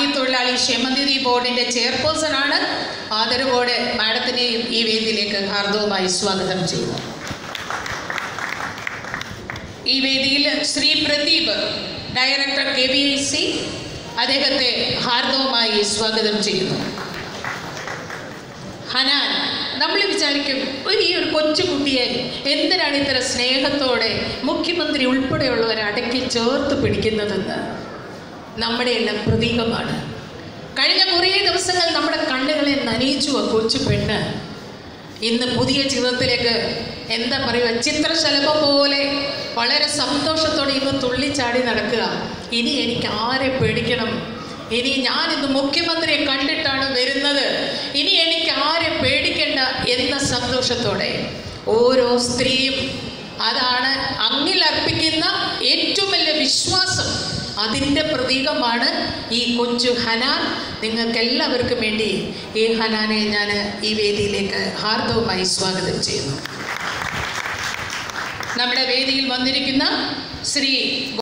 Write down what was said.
തൊഴിലാളി ക്ഷേമനിധി ബോർഡിന്റെ ചെയർപേഴ്സൺ ആണ് ആദരവോടെ മാഡത്തിനെയും ഈ വേദിയിലേക്ക് ഹാർദവുമായി സ്വാഗതം ചെയ്യുന്നു ഈ വേദിയിൽ Shri Pradeep director K V I C അദ്ദേഹത്തെ ഹാർദവുമായി സ്വാഗതം ചെയ്യുന്നു ഹനാൻ നമ്മൾ വിചാരിക്കും ഒരു ഈ ഒരു കൊച്ചുകുട്ടിയെ എന്തിനാണ് ഇത്ര സ്നേഹത്തോടെ മുഖ്യമന്ത്രി ഉൾപ്പെടെയുള്ളവരെ അടക്കി ചേർത്ത് പിടിക്കുന്നതെന്ന് നമ്മുടെ എല്ലാം പ്രതീകമാണ് കഴിഞ്ഞ കുറേ ദിവസങ്ങൾ നമ്മുടെ കണ്ണുകളെ നനയിച്ചു ആ കൊച്ചു പെണ്ണ് ഇന്ന് പുതിയ ജീവിതത്തിലേക്ക് എന്താ പറയുക ചിത്രശലഭം പോലെ വളരെ സന്തോഷത്തോടെ ഇന്ന് തുള്ളിച്ചാടി നടക്കുക ഇനി എനിക്ക് ആരെ പേടിക്കണം ഇനി ഞാൻ ഇന്ന് മുഖ്യമന്ത്രിയെ കണ്ടിട്ടാണ് വരുന്നത് ഇനി എനിക്ക് ആരെ പേടിക്കേണ്ട എന്ന സന്തോഷത്തോടെ ഓരോ സ്ത്രീയും അതാണ് അങ്ങിൽ അർപ്പിക്കുന്ന ഏറ്റവും വലിയ വിശ്വാസം അതിൻ്റെ പ്രതീകമാണ് ഈ കൊച്ചു ഹനാൻ നിങ്ങൾക്ക് എല്ലാവർക്കും വേണ്ടി ഈ ഹനാനെ ഞാൻ ഈ വേദിയിലേക്ക് ഹാർദവുമായി സ്വാഗതം ചെയ്യുന്നു നമ്മുടെ വേദിയിൽ വന്നിരിക്കുന്ന ശ്രീ